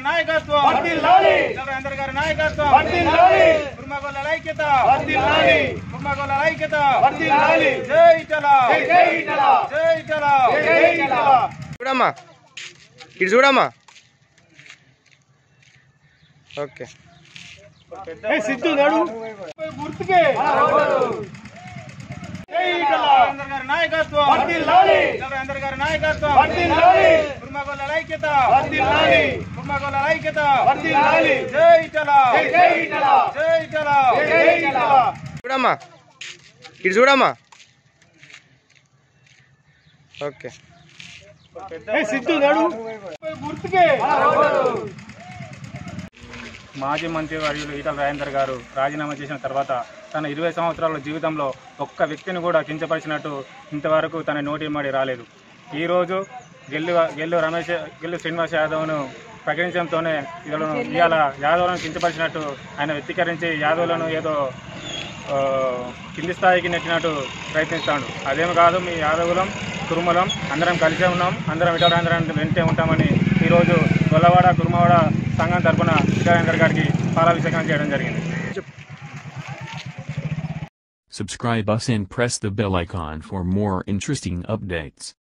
నాయకత్వం వర్ధిల్లాలి. చంద్రబాబు గారి నాయకత్వం వర్ధిల్లాలి. కుర్మగోళ్ళ ఐక్యత వర్ధిల్లాలి. కుర్మగోళ్ళ ఐక్యత వర్ధిల్లాలి. జై చలా జై జై ఇటలా. జై చలా జై ఇటలా. చూడమ్మా ఇటు చూడమ్మా ఓకే ఏ సిద్ధు నడు గుర్తుకే జై ఇటలా. చంద్రబాబు గారి నాయకత్వం వర్ధిల్లాలి. చంద్రబాబు గారి నాయకత్వం వర్ధిల్లాలి. కుర్మగోళ్ళ ఐక్యత వర్ధిల్లాలి. కుర్మగోళ్ళ ఐక్యత వర్ధిల్లాలి. జై చలా జై జై ఇటలా. జై చలా జై జై ఇటలా. చూడమ్మా ఇటు చూడమ్మా ఓకే ఏ సిద్ధు నడు గుర్తుకే మాజీ మంత్రి వర్యులు ఈటల రాజేందర్ గారు రాజీనామా చేసిన తర్వాత తన ఇరవై సంవత్సరాల జీవితంలో ఒక్క వ్యక్తిని కూడా కించపరిచినట్టు ఇంతవరకు తన నోటి మాడి రాలేదు ఈరోజు గెల్లు గెల్లు రమేష్ గెల్లు శ్రీనివాస్ యాదవ్ను ప్రకటించడంతోనే వీళ్ళను ఇవాళ యాదవ్లను కించపరిచినట్టు ఆయన వ్యక్తీకరించి యాదవ్లను ఏదో ఆ, కింది స్థాయికి నెట్టినట్టు ప్రయత్నిస్తాడు అదేమి కాదు మీ యాదవులం కురుమలం అందరం కలిసే ఉన్నాం అందరం ఇటరాంధ్రం వెంటే ఉంటామని ఈరోజు గొల్లవాడ కురుమవాడ సంఘం తరపున ఇటరాంధ్ర గారికి పాలాభిషేకం చేయడం జరిగింది Subscribe us and press the bell icon for more interesting updates.